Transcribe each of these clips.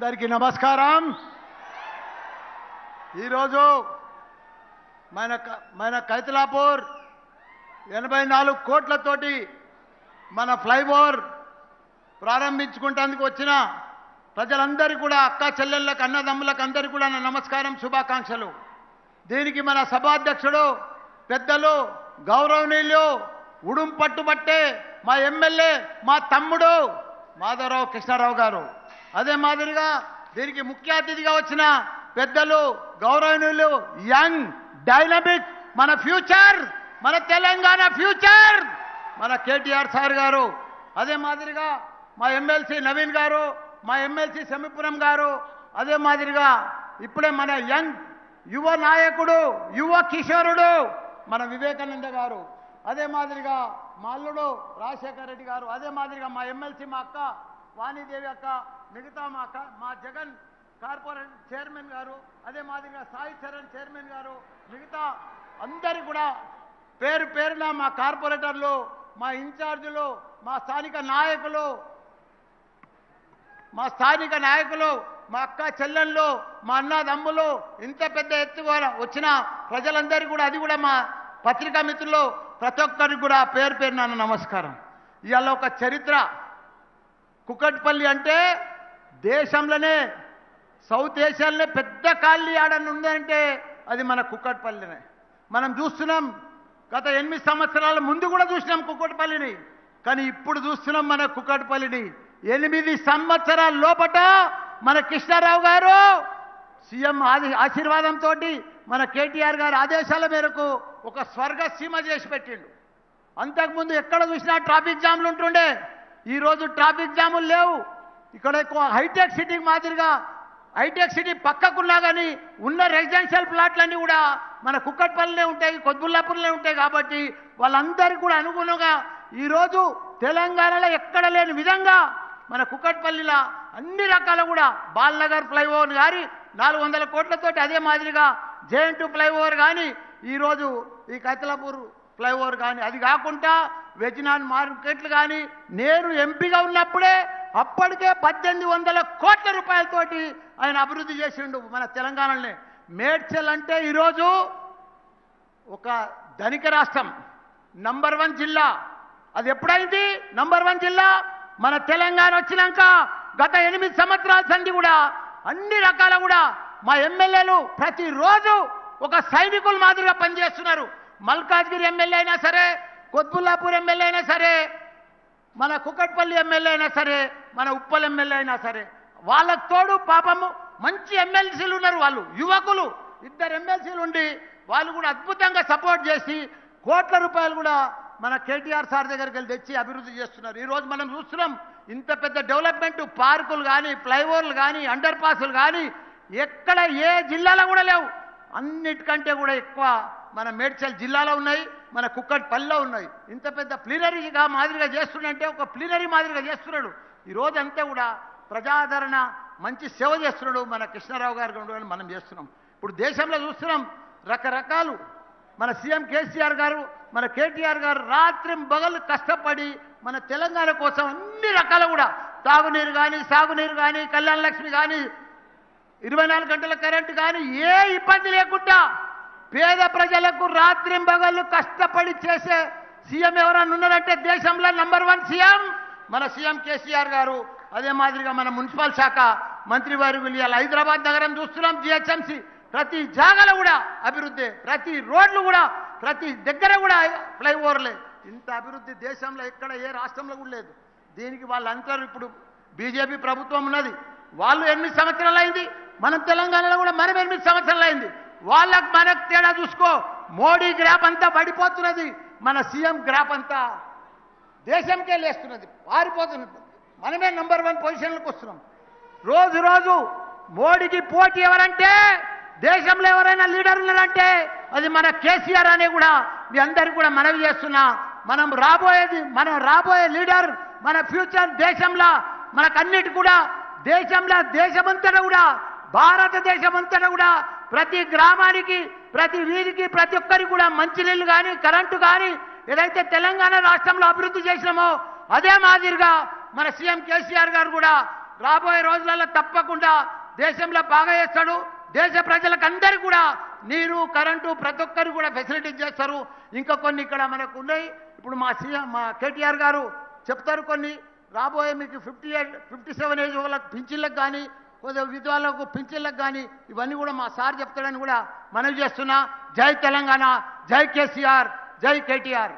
అందరికీ నమస్కారం ఈరోజు మన క- మన కైతలాపూర్ ఎనభై నాలుగు కోట్లతోటి మన ఫ్లైఓవర్ ప్రారంభించుకుంటేందుకు వచ్చిన ప్రజలందరికీ కూడా అక్క చెల్లెళ్ళకు అన్నదమ్ములకు అందరికీ కూడా నా నమస్కారం శుభాకాంక్షలు దీనికి మన సభాధ్యక్షుడు పెద్దలు గౌరవనీయులు ఉడుం పట్టుబట్టే మా ఎమ్మెల్యే మా తమ్ముడు మాధవరావు కృష్ణారావు గారు అదే మాదిరిగా దీనికి ముఖ్య అతిథిగా వచ్చిన పెద్దలు గౌరవనీయులు యంగ్ డైనమిక్ మన ఫ్యూచర్ మన తెలంగాణ ఫ్యూచర్ మన కేటీఆర్ సార్ గారు అదే మాదిరిగా మా ఎమ్మెల్సీ నవీన్ గారు మా ఎమ్మెల్సీ సెమిపురం గారు అదే మాదిరిగా ఇప్పుడే మన యంగ్ యువ నాయకుడు యువ కిషోరుడు మన వివేకానంద గారు అదే మాదిరిగా మా అల్లుడు రాజశేఖర రెడ్డి గారు అదే మాదిరిగా మా ఎమ్మెల్సీ మా అక్క వాణిదేవి అక్క మిగతా మా అక్క మా జగన్ కార్పొరేట్ చైర్మన్ గారు అదే మాదిరిగా సాయి చరణ్ చైర్మన్ గారు మిగతా అందరి కూడా పేరు పేరున మా కార్పొరేటర్లు మా ఇన్ఛార్జీలు మా స్థానిక నాయకులు మా స్థానిక నాయకులు మా అక్క చెల్లెళ్ళు మా అన్నదమ్ములు ఇంత పెద్ద ఎత్తుగా వచ్చిన ప్రజలందరికీ కూడా అది కూడా మా పత్రికా మిత్రులు ప్రతి ఒక్కరికి కూడా పేరు పేరు నాన్న నమస్కారం ఇవాళ ఒక చరిత్ర కుక్కట్పల్లి అంటే దేశంలోనే సౌత్ ఏషియాలోనే పెద్ద కాళ్ళీ ఆడని ఉందంటే అది మన కుక్కట్పల్లినే మనం చూస్తున్నాం గత ఎనిమిది సంవత్సరాల ముందు కూడా చూసినాం కుక్కట్పల్లిని కానీ ఇప్పుడు చూస్తున్నాం మన కుక్కట్పల్లిని ఎనిమిది సంవత్సరాల లోపట మన కృష్ణారావు గారు సీఎం ఆది ఆశీర్వాదంతో మన కేటీఆర్ గారి ఆదేశాల మేరకు ఒక స్వర్గ సీమ చేసి పెట్టిండు అంతకుముందు ఎక్కడ చూసినా ట్రాఫిక్ జామ్లు ఉంటుండే ఈరోజు ట్రాఫిక్ జాములు లేవు ఇక్కడ ఎక్కువ హైటెక్ సిటీ మాదిరిగా హైటెక్ సిటీ పక్కకున్నా కానీ ఉన్న రెసిడెన్షియల్ ప్లాట్లన్నీ కూడా మన కుక్కట్పల్లిలో ఉంటాయి కొద్బుల్లాపూర్లో ఉంటాయి కాబట్టి వాళ్ళందరికీ కూడా అనుగుణంగా ఈరోజు తెలంగాణలో ఎక్కడ లేని విధంగా మన కుక్కట్పల్లిలో అన్ని రకాల కూడా బాల్నగర్ ఫ్లైఓవర్ కానీ నాలుగు వందల కోట్లతోటి అదే మాదిరిగా జేఎన్ టూ ఫ్లైఓవర్ కానీ ఈరోజు ఈ కైతలాపూర్ ఫ్లైఓవర్ కానీ అది కాకుండా వెజినాన్ మార్కెట్లు కానీ నేను ఎంపీగా ఉన్నప్పుడే అప్పటికే పద్దెనిమిది వందల కోట్ల రూపాయలతోటి ఆయన అభివృద్ధి చేసిండు మన తెలంగాణలోనే మేడ్చల్ అంటే ఈరోజు ఒక ధనిక రాష్ట్రం నంబర్ వన్ జిల్లా అది ఎప్పుడైంది నంబర్ వన్ జిల్లా మన తెలంగాణ వచ్చినాక గత ఎనిమిది సంవత్సరాల సంది కూడా అన్ని రకాల కూడా మా ఎమ్మెల్యేలు ప్రతిరోజు ఒక సైనికుల మాదిరిగా పనిచేస్తున్నారు మల్కాజ్గిరి ఎమ్మెల్యే అయినా సరే కొత్బుల్లాపూర్ ఎమ్మెల్యే అయినా సరే మన కుకట్పల్లి ఎమ్మెల్యే అయినా సరే మన ఉప్పల్ ఎమ్మెల్యే అయినా సరే వాళ్ళకు తోడు పాపము మంచి ఎమ్మెల్సీలు ఉన్నారు వాళ్ళు యువకులు ఇద్దరు ఎమ్మెల్సీలు ఉండి వాళ్ళు కూడా అద్భుతంగా సపోర్ట్ చేసి కోట్ల రూపాయలు కూడా మన కేటీఆర్ సార్ దగ్గరికి వెళ్ళి తెచ్చి అభివృద్ధి చేస్తున్నారు ఈరోజు మనం చూస్తున్నాం ఇంత పెద్ద డెవలప్మెంట్ పార్కులు కానీ ఫ్లైఓవర్లు కానీ అండర్ పాసులు కానీ ఎక్కడ ఏ జిల్లాలో కూడా లేవు అన్నిటికంటే కూడా ఎక్కువ మన మేడ్చల్ జిల్లాలో ఉన్నాయి మన కుక్కట్పల్లిలో ఉన్నాయి ఇంత పెద్ద ప్లీనరీగా మాదిరిగా చేస్తుండంటే ఒక ప్లీనరీ మాదిరిగా చేస్తున్నాడు ఈ రోజు అంతా కూడా ప్రజాదరణ మంచి సేవ చేస్తున్నాడు మన కృష్ణారావు గారు కూడా మనం చేస్తున్నాం ఇప్పుడు దేశంలో చూస్తున్నాం రకరకాలు మన సీఎం కేసీఆర్ గారు మన కేటీఆర్ గారు రాత్రి బగలు కష్టపడి మన తెలంగాణ కోసం అన్ని రకాల కూడా తాగునీరు కానీ సాగునీరు కానీ కళ్యాణ లక్ష్మి కానీ ఇరవై నాలుగు గంటల కరెంటు కానీ ఏ ఇబ్బంది లేకుండా పేద ప్రజలకు రాత్రింబగళ్ళు కష్టపడి చేసే సీఎం ఎవరన్నా ఉన్నారంటే దేశంలో నంబర్ వన్ సీఎం మన సీఎం కేసీఆర్ గారు అదే మాదిరిగా మన మున్సిపల్ శాఖ మంత్రి వారి ఇవాళ హైదరాబాద్ నగరం చూస్తున్నాం జిహెచ్ఎంసీ ప్రతి జాగాలో కూడా అభివృద్ధి ప్రతి రోడ్లు కూడా ప్రతి దగ్గర కూడా ఫ్లైఓవర్లే ఇంత అభివృద్ధి దేశంలో ఎక్కడ ఏ రాష్ట్రంలో కూడా లేదు దీనికి వాళ్ళందరూ ఇప్పుడు బీజేపీ ప్రభుత్వం ఉన్నది వాళ్ళు ఎనిమిది సంవత్సరాలు అయింది మనం తెలంగాణలో కూడా మనం ఎనిమిది సంవత్సరాలు అయింది వాళ్ళకు మనకు తేడా చూసుకో మోడీ గ్రాప్ అంతా పడిపోతున్నది మన సీఎం గ్రాప్ అంతా దేశంకే లేస్తున్నది పారిపోతున్నది మనమే నంబర్ వన్ పొజిషన్లకు వస్తున్నాం రోజు రోజు మోడీకి పోటీ ఎవరంటే దేశంలో ఎవరైనా లీడర్ ఉన్నారంటే అది మన కేసీఆర్ అనే కూడా మీ అందరికి కూడా మనవి చేస్తున్నా మనం రాబోయేది మనం రాబోయే లీడర్ మన ఫ్యూచర్ దేశంలో మనకన్నిటి కూడా దేశంలో దేశమంతటా కూడా భారతదేశమంతటా కూడా ప్రతి గ్రామానికి ప్రతి వీధికి ప్రతి ఒక్కరికి కూడా మంచినీళ్ళు కానీ కరెంటు కానీ ఏదైతే తెలంగాణ రాష్ట్రంలో అభివృద్ధి చేసినామో అదే మాదిరిగా మన సీఎం కేసీఆర్ గారు కూడా రాబోయే రోజులలో తప్పకుండా దేశంలో బాగా చేస్తాడు దేశ ప్రజలకు అందరికీ కూడా నీరు కరెంటు ప్రతి ఒక్కరు కూడా ఫెసిలిటీస్ చేస్తారు ఇంకా కొన్ని ఇక్కడ మనకు ఉన్నాయి ఇప్పుడు మా సీఎం మా కేటీఆర్ గారు చెప్తారు కొన్ని రాబోయే మీకు fifty eight fifty seven age వాళ్ళకి పింఛన్లకు కానీ కొద్దిగా విధవాళ్ళకు పింఛన్లకు కానీ ఇవన్నీ కూడా మా సార్ చెప్తాడని కూడా మనవి చేస్తున్నా జై తెలంగాణ జై కేసీఆర్ జై కేటీఆర్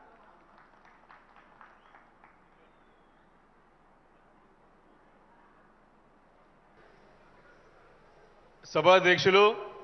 సభాధ్యక్షులు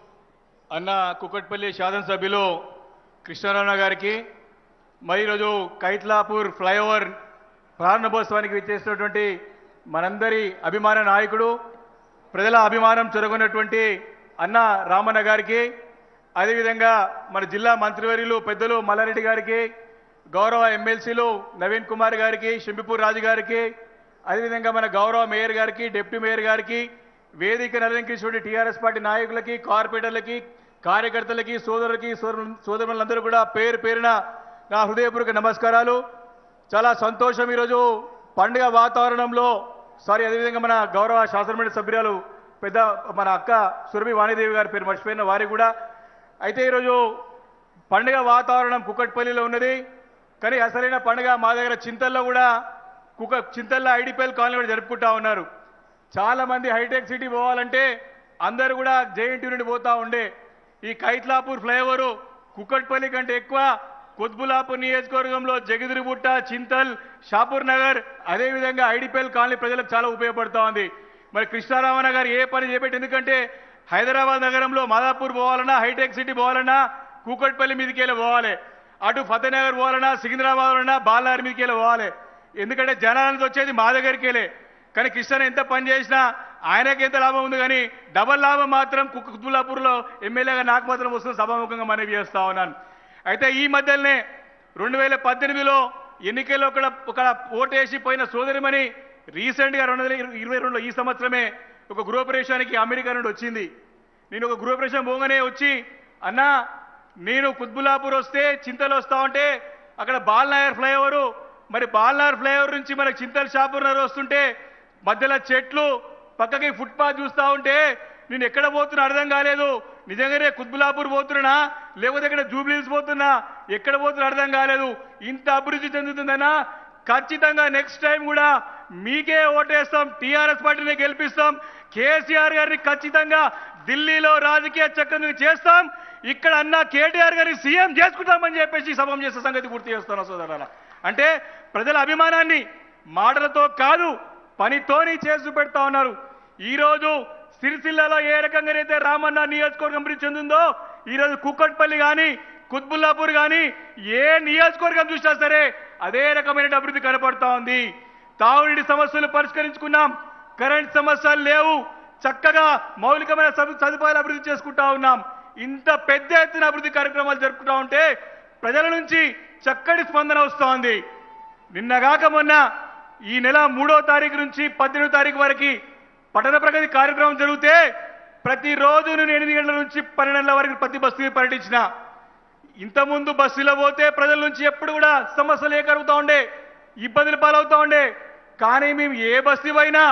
అన్న కుక్కట్పల్లి శాసనసభ్యులు కృష్ణారావు గారికి మరి ఈరోజు కైట్లాపూర్ ఫ్లైఓవర్ ప్రారంభోత్సవానికి విచ్చేసినటువంటి మనందరి అభిమాన నాయకుడు ప్రజల అభిమానం చొరగొన్నటువంటి అన్న రామన్న గారికి అదేవిధంగా మన జిల్లా మంత్రివర్యులు పెద్దలు మల్లారెడ్డి గారికి గౌరవ ఎమ్మెల్సీలు నవీన్ కుమార్ గారికి షింపిపూర్ రాజు గారికి అదేవిధంగా మన గౌరవ మేయర్ గారికి డిప్యూటీ మేయర్ గారికి వేదిక నలంకరించినటువంటి టీఆర్ఎస్ పార్టీ నాయకులకి కార్పొరేటర్లకి కార్యకర్తలకి సోదరులకి సోదరు సోదరులందరూ కూడా పేరు పేరున నా హృదయపూర్వక నమస్కారాలు చాలా సంతోషం ఈరోజు పండుగ వాతావరణంలో సారీ అదేవిధంగా మన గౌరవ శాసనమండలి సభ్యురాలు పెద్ద మన అక్క సురభి వాణిదేవి గారి పేరు మర్చిపోయిన వారికి కూడా అయితే ఈరోజు పండుగ వాతావరణం కుక్కట్పల్లిలో ఉన్నది కానీ అసలైన పండుగ మా దగ్గర చింతల్లో కూడా కుక్క చింతల్లో ఐడిపిఎల్ కాలనీ కూడా జరుపుకుంటా ఉన్నారు చాలా మంది హైటెక్ సిటీ పోవాలంటే అందరూ కూడా జేఎన్టీ నుండి పోతా ఉండే ఈ కైట్లాపూర్ ఫ్లైఓవర్ కుక్కట్పల్లి కంటే ఎక్కువ కొత్బులాపూర్ నియోజకవర్గంలో జగదిరిబుట్ట చింతల్ షాపూర్ నగర్ అదేవిధంగా ఐడిపిఎల్ కాలనీ ప్రజలకు చాలా ఉపయోగపడుతూ ఉంది మరి కృష్ణారామన్న గారు ఏ పని చేపెట్టి ఎందుకంటే హైదరాబాద్ నగరంలో మాదాపూర్ పోవాలన్నా హైటెక్ సిటీ పోవాలన్నా కూకట్పల్లి మీదకి వెళ్ళి పోవాలి అటు ఫతేనగర్ పోవాలన్నా సికింద్రాబాద్ పోవాలన్నా బాలారి మీదకి వెళ్ళి పోవాలి ఎందుకంటే జనానికి వచ్చేది మా దగ్గరికి వెళ్ళే కానీ కృష్ణ ఎంత పని చేసినా ఆయనకి ఎంత లాభం ఉంది కానీ డబల్ లాభం మాత్రం కుతుల్లాపూర్లో ఎమ్మెల్యేగా నాకు మాత్రం వస్తుంది సభాముఖంగా మనవి చేస్తా ఉన్నాను అయితే ఈ మధ్యలోనే రెండు వేల పద్దెనిమిదిలో ఎన్నికల్లో ఒక ఒక ఓటేసి పోయిన సోదరిమణి రీసెంట్గా రెండు వేల ఇరవై రెండులో ఈ సంవత్సరమే ఒక గృహప్రవేశానికి అమెరికా నుండి వచ్చింది నేను ఒక గృహప్రవేశం పోగానే వచ్చి అన్నా నేను కుత్బులాపూర్ వస్తే చింతలు వస్తా ఉంటే అక్కడ బాల్నగర్ ఫ్లైఓవరు మరి బాల్నగర్ ఫ్లైఓవర్ నుంచి మనకి చింతల్ షాపూర్ నగర్ వస్తుంటే మధ్యలో చెట్లు పక్కకి ఫుట్పాత్ చూస్తా ఉంటే నేను ఎక్కడ పోతున్నా అర్థం కాలేదు నిజంగానే కుత్బులాపూర్ పోతున్నా లేకపోతే ఇక్కడ జూబ్లీస్ పోతున్నా ఎక్కడ పోతున్నా అర్థం కాలేదు ఇంత అభివృద్ధి చెందుతుందన్నా ఖచ్చితంగా నెక్స్ట్ టైం కూడా మీకే ఓటేస్తాం టీఆర్ఎస్ పార్టీని గెలిపిస్తాం కేసీఆర్ గారిని ఖచ్చితంగా ఢిల్లీలో రాజకీయ చక్రం చేస్తాం ఇక్కడ అన్న కేటీఆర్ గారిని సీఎం చేసుకుంటామని చెప్పేసి సభం చేసే సంగతి గుర్తు చేస్తాను సోదరులారా అంటే ప్రజల అభిమానాన్ని మాటలతో కాదు పనితోని చేసి పెడతా ఉన్నారు ఈరోజు సిరిసిల్లలో ఏ రకంగానైతే రామన్న నియోజకవర్గం అభివృద్ధి చెందిందో ఈరోజు కుక్కట్పల్లి కానీ కుత్బుల్లాపూర్ కానీ ఏ నియోజకవర్గం చూసినా సరే అదే రకమైన అభివృద్ధి కనపడతా ఉంది తాగునీటి సమస్యలు పరిష్కరించుకున్నాం కరెంట్ సమస్యలు లేవు చక్కగా మౌలికమైన సదు- సదుపాయాలు అభివృద్ధి చేసుకుంటా ఉన్నాం ఇంత పెద్ద ఎత్తున అభివృద్ధి కార్యక్రమాలు జరుపుకుంటా ఉంటే ప్రజల నుంచి చక్కటి స్పందన వస్తూ ఉంది నిన్నగాక మొన్న ఈ నెల మూడో తారీఖు నుంచి పద్దెనిమిదో తారీఖు వరకు పట్టణ ప్రగతి కార్యక్రమం జరిగితే ప్రతిరోజు నేను ఎనిమిది గంటల నుంచి పన్నెండు గంటల వరకు ప్రతి బస్సుకి పర్యటించిన ఇంతకుముందు బస్సులో పోతే ప్రజల నుంచి ఎప్పుడు కూడా సమస్యలు ఏ కలుగుతూ ఉండే ఇబ్బందులు పాలవుతూ ఉండే కానీ మేము ఏ బస్సు అయినా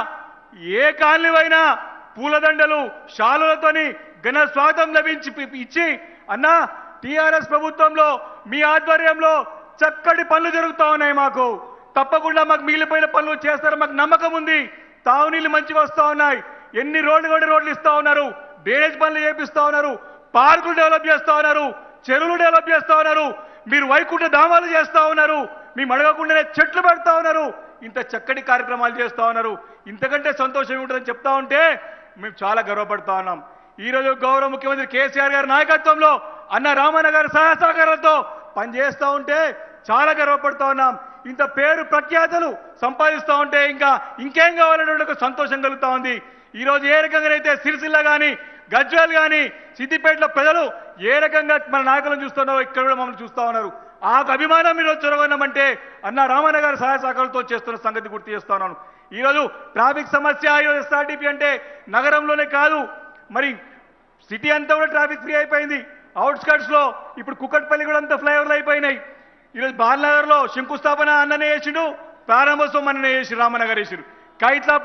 ఏ కాలనీ అయినా పూలదండలు షాలులతోని ఘన స్వాగతం లభించి ఇచ్చి అన్నా టీఆర్ఎస్ ప్రభుత్వంలో మీ ఆధ్వర్యంలో చక్కటి పనులు జరుగుతూ ఉన్నాయి మాకు తప్పకుండా మాకు మిగిలిపోయిన పనులు చేస్తారు మాకు నమ్మకం ఉంది తాగునీళ్ళు మంచిగా వస్తూ ఉన్నాయి ఎన్ని రోడ్లు కూడా రోడ్లు ఇస్తా ఉన్నారు డ్రైనేజ్ పనులు చేపిస్తా ఉన్నారు పార్కులు డెవలప్ చేస్తా ఉన్నారు చెరువులు డెవలప్ చేస్తా ఉన్నారు మీరు వైకుంఠ ధామాలు చేస్తా ఉన్నారు మేము అడగకుండానే చెట్లు పెడతా ఉన్నారు ఇంత చక్కటి కార్యక్రమాలు చేస్తా ఉన్నారు ఇంతకంటే సంతోషం ఏముంటుందని చెప్తా ఉంటే మేము చాలా గర్వపడతా ఉన్నాం ఈ రోజు గౌరవ ముఖ్యమంత్రి కేసీఆర్ గారి నాయకత్వంలో అన్న రామన్న గారి సహాయ సహకారాలతో పనిచేస్తా ఉంటే చాలా గర్వపడతా ఉన్నాం ఇంత పేరు ప్రఖ్యాతలు సంపాదిస్తా ఉంటే ఇంకా ఇంకేం కావాలనే ఒక సంతోషం కలుగుతా ఉంది ఈ రోజు ఏ రకంగానైతే సిరిసిల్ల కానీ గజ్వాల్ కానీ సిద్దిపేటలో ప్రజలు ఏ రకంగా మన నాయకులను చూస్తున్నారో ఇక్కడ కూడా మమ్మల్ని చూస్తా ఉన్నారు ఆ అభిమానం ఈరోజు చొరగొన్నామంటే అన్న రామన్న గారి సహాయ సహకారాలతో చేస్తున్న సంగతి గుర్తు చేస్తా ఉన్నాను ఈరోజు ట్రాఫిక్ సమస్య ఈరోజు ఎస్ఆర్టీపీ అంటే నగరంలోనే కాదు మరి సిటీ అంతా కూడా ట్రాఫిక్ ఫ్రీ అయిపోయింది అవుట్స్కట్స్ లో ఇప్పుడు కుక్కట్పల్లి కూడా అంతా ఫ్లైఓవర్లు అయిపోయినాయి ఈరోజు బాలనగర్ లో శంకుస్థాపన అన్ననే చేసిండు ప్రారంభోత్సవం అన్ననే చేసి రామనగర్ వేసిరు కైట్లాపూరు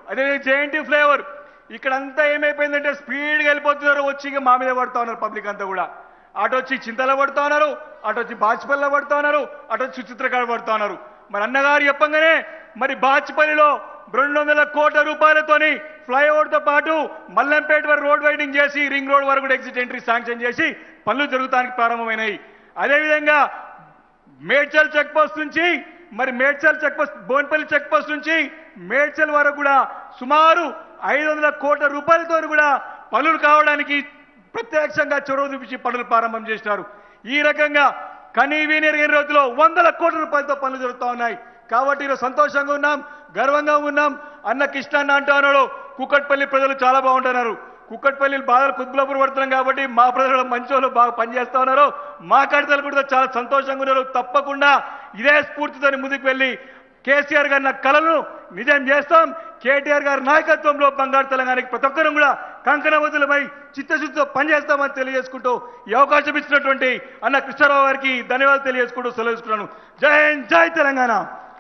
అదే జేఎన్టీ ఫ్లైఓవర్ ఇక్కడంతా ఏమైపోయిందంటే స్పీడ్గా వెళ్ళిపోతున్నారు వచ్చి ఇక మా మీద పడుతా ఉన్నారు పబ్లిక్ అంతా కూడా అటు వచ్చి చింతలో పడుతా ఉన్నారు అటు వచ్చి బాచిపల్లిలో పడుతా ఉన్నారు అటు వచ్చి చిత్రకాడ పడుతా ఉన్నారు మరి అన్నగారు చెప్పంగానే మరి బాచిపల్లిలో రెండు వందల కోట్ల రూపాయలతోని ఫ్లైఓవర్తో పాటు మల్లంపేట వరకు రోడ్ వైడింగ్ చేసి రింగ్ రోడ్ వరకు కూడా ఎగ్జిట్ ఎంట్రీ శాంక్షన్ చేసి పనులు జరుగుతానికి ప్రారంభమైనాయి అదేవిధంగా మేడ్చల్ చెక్ పోస్ట్ నుంచి మరి Medchal check post Bowenpally check post నుంచి మేడ్చల్ వరకు కూడా సుమారు ఐదు వందల కోట్ల రూపాయలతో కూడా పనులు కావడానికి ప్రత్యక్షంగా చొరవ చూపించి పనులు ప్రారంభం చేసినారు ఈ రకంగా కనీవీని ఎరిగిన రోజుల్లో వందల కోట్ల రూపాయలతో పనులు జరుగుతూ ఉన్నాయి కాబట్టి ఈరోజు సంతోషంగా ఉన్నాం గర్వంగా ఉన్నాం అన్న కృష్ణన్న అంటూ అన్నాడు కుక్కట్పల్లి ప్రజలు చాలా బాగుంటున్నారు కుక్కట్పల్లి బాధలు కుద్బులపూర్ పడుతున్నాం కాబట్టి మా ప్రజలు మంచోళ్ళు బాగా పనిచేస్తా ఉన్నారు మా కడతలు కూడా చాలా సంతోషంగా ఉన్నారు తప్పకుండా ఇదే స్ఫూర్తితో ముందుకు వెళ్ళి కేసీఆర్ గారి నా కళను నిజం చేస్తాం కేటీఆర్ గారి నాయకత్వంలో బంగారు తెలంగాణకి ప్రతి ఒక్కరూ కూడా కంకణబద్దులమై చిత్తశుద్ధితో పనిచేస్తామని తెలియజేసుకుంటూ ఈ అవకాశం ఇచ్చినటువంటి అన్న కృష్ణారావు గారికి ధన్యవాదాలు తెలియజేసుకుంటూ సెలవుస్తున్నాను జై హింద్, జై తెలంగాణ